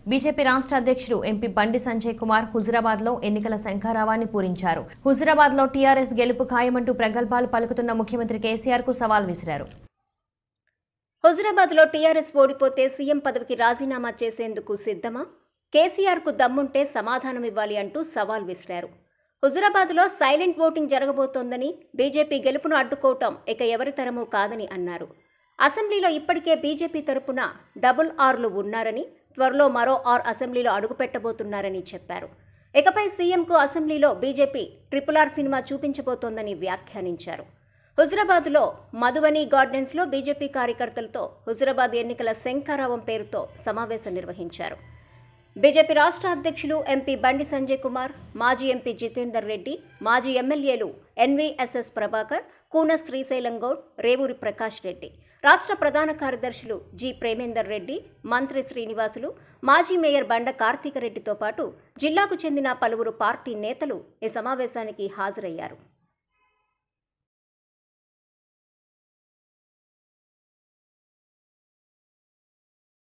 BJP రాష్ట్ర అధ్యక్షుడు MP బండి సంజయ్ కుమార్ హుజురాబాద్ లో ఎన్నికల శంఖారావాన్ని పూరించారు హుజురాబాద్ లో టీఆర్ఎస్ గెలుపు ఖాయమంటూ ప్రగల్భాలు పలుకుతున్న ముఖ్యమంత్రి కేసీఆర్ కు సవాల్ విసిరారు హుజురాబాద్లో టీఆర్ఎస్ ఓడిపోతే సీఎం పదవికి రాజీనామా చేసేందుకు సిద్ధమా కేసీఆర్కు దమ్ముంటే సమాధానం ఇవ్వాలి అంటూ సవాల్ విసిరారు హుజురాబాద్లో సైలెంట్ ఓటింగ్ జరగబోతోందని బీజేపీ గెలుపును అడ్డుకోవటం ఇక ఎవరి తరమూ కాదని అన్నారు అసెంబ్లీలో ఇప్పటికే బీజేపీ తరపున డబుల్ ఆర్లు ఉన్నారని త్వరలో మరో ఆర్ అసెంబ్లీలో అడుగుపెట్టబోతున్నారని చెప్పారు ఇకపై సీఎంకు అసెంబ్లీలో బీజేపీ ట్రిపుల్ ఆర్ సినిమా చూపించబోతోందని వ్యాఖ్యానించారు హుజురాబాద్లో మధువని గార్డెన్స్లో బీజేపీ కార్యకర్తలతో హుజురాబాద్ ఎన్నికల శంఖారావం పేరుతో సమావేశం నిర్వహించారు బీజేపీ రాష్ట్ర అధ్యక్షులు ఎంపీ బండి సంజయ్ కుమార్ మాజీ ఎంపీ జితేందర్ రెడ్డి మాజీ ఎమ్మెల్యేలు ఎన్వీఎస్ఎస్ ప్రభాకర్ కూన శ్రీశైలం గౌడ్ రేవూరి ప్రకాష్ రెడ్డి రాష్ట్ర ప్రధాన కార్యదర్శులు జి ప్రేమేందర్ రెడ్డి మంత్రి శ్రీనివాసులు మాజీ మేయర్ బండ కార్తీక రెడ్డితో పాటు జిల్లాకు చెందిన పలువురు పార్టీ నేతలు ఈ సమావేశానికి హాజరయ్యారు